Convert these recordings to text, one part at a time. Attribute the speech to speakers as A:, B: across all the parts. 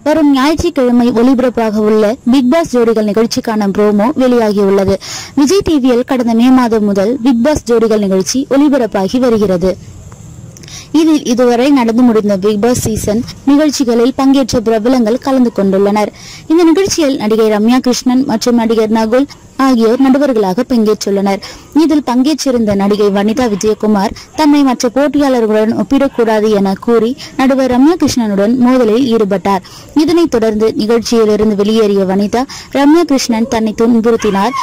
A: வரும் ஞாயிற்றுக்கிழமை ஒளிபரப்பாக உள்ள பிக் பாஸ் ஜோடிகள் நிகழ்ச்சிக்கான ப்ரோமோ வெளியாகியுள்ளது விஜய் டிவியில் கடந்த மே மாதம் முதல் பிக் பாஸ் ஜோடிகள் நிகழ்ச்சி ஒளிபரப்பாகி வருகிறது இதில் இதுவரை நடந்து முடிந்த பிக் பாஸ் சீசன் நிகழ்ச்சிகளில் பங்கேற்ற பிரபலங்கள் கலந்து கொண்டுள்ளனர் இந்த நிகழ்ச்சியில் நடிகை ரம்யா கிருஷ்ணன் மற்றும் நடிகர் நகுல் ஆகியோர் நடுவர்களாக பங்கேற்றுள்ளனர் இதில் பங்கேற்றிருந்த நடிகை வனிதா விஜயகுமார் தன்னை மற்ற போட்டியாளர்களுடன் ஒப்பிடக்கூடாது என கூறி நடுவர் ரம்யா கிருஷ்ணனுடன் மோதலில் ஈடுபட்டார் இதனைத் தொடர்ந்து நிகழ்ச்சியிலிருந்து வெளியேறிய வனிதா ரம்யா கிருஷ்ணன் தன்னை துன்புறுத்தினார்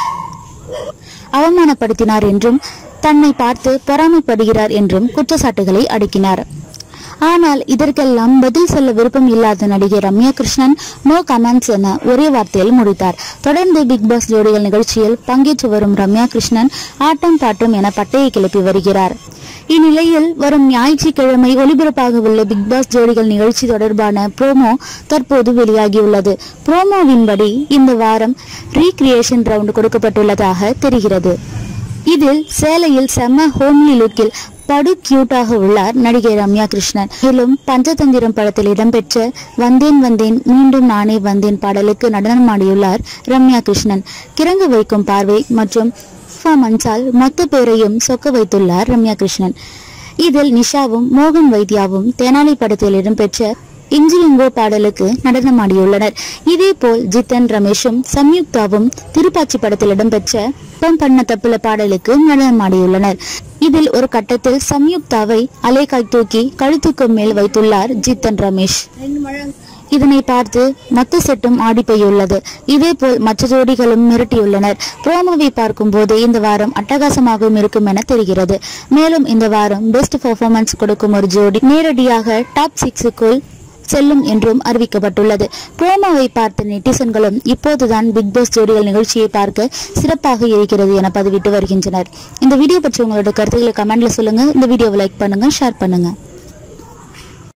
A: அவமானப்படுத்தினார் என்றும் தன்னை பார்த்து பொறாமைப்படுகிறார் என்றும் குற்றச்சாட்டுகளை அடுக்கினார் ஆனால் இதற்கெல்லாம் பதில் சொல்ல விருப்பம் இல்லாத நடிகை ரம்யா கிருஷ்ணன் நோ கமெண்ட்ஸ் என ஒரே வார்த்தையில் முடித்தார் தொடர்ந்து பிக் பாஸ் ஜோடிகள் நிகழ்ச்சியில் பங்கேற்று வரும் ரம்யா கிருஷ்ணன் ஆட்டம் பாட்டம் என பட்டையை கிளப்பி வருகிறார் இந்நிலையில் வரும் ஞாயிற்றுக்கிழமை ஒளிபரப்பாக உள்ள பிக் பாஸ் ஜோடிகள் நிகழ்ச்சி தொடர்பான ப்ரோமோ தற்போது வெளியாகியுள்ளது ப்ரோமோவின்படி இந்த வாரம் ரீக்ரியேஷன் ரவுண்ட் கொடுக்கப்பட்டுள்ளதாக தெரிகிறது இதில் சேலையில் செம்ம ஹோம்லி லுக்கில் படு கியூட்டாக உள்ளார் நடிகை ரம்யா கிருஷ்ணன் மேலும் பஞ்சதந்திரம் படத்தில் இடம்பெற்ற வந்தேன் வந்தேன் மீண்டும் நானே வந்தேன் பாடலுக்கு நடனமாடியுள்ளார் ரம்யா கிருஷ்ணன் கிறங்கு வைக்கும் பார்வை மற்றும் பர்ஃபார்மன்ஸால் மொத்த பேரையும் சொக்க வைத்துள்ளார் ரம்யா கிருஷ்ணன் இதில் நிஷாவும் மோகன் வைத்யாவும் தெனாலி படத்தில் இடம்பெற்ற இஞ்சிலிங்கோ பாடலுக்கு நடனமாடியுள்ளனர் இதேபோல் ஜித்தன் ரமேஷும் சம்யுக்தாவும் திருப்பாச்சி படத்தில் இடம்பெற்ற பம் பண்ண தப்புல பாடலுக்கு நடனமாடியுள்ளனர் இதில் ஒரு கட்டத்தில் சம்யுக்தாவை அலைக்காய் தூக்கி கழுத்துக்கு மேல் வைத்துள்ளார் ஜித்தன் ரமேஷ் இதனை பார்த்து மொத்த செட்டும் ஆடி போயுள்ளது இதேபோல் மற்ற ஜோடிகளும் மிரட்டியுள்ளனர் ப்ரோமோவை பார்க்கும் போது இந்த வாரம் அட்டகாசமாகவும் இருக்கும் என தெரிகிறது மேலும் இந்த வாரம் பெஸ்ட் பெர்ஃபார்மன்ஸ் கொடுக்கும் ஒரு ஜோடி நேரடியாக டாப் சிக்ஸுக்குள் செல்லும் என்றும் அறிவிக்கப்பட்டுள்ளது ப்ரோமோவை பார்த்த நெட்டிசன்களும் இப்போதுதான் பிக் பாஸ் ஜோடிகள் நிகழ்ச்சியை பார்க்க சிறப்பாக இருக்கிறது என பதிவிட்டு வருகின்றனர் இந்த வீடியோ பற்றி உங்களோட கருத்துக்களை கமெண்ட்ல சொல்லுங்க இந்த வீடியோவை லைக் பண்ணுங்க ஷேர் பண்ணுங்க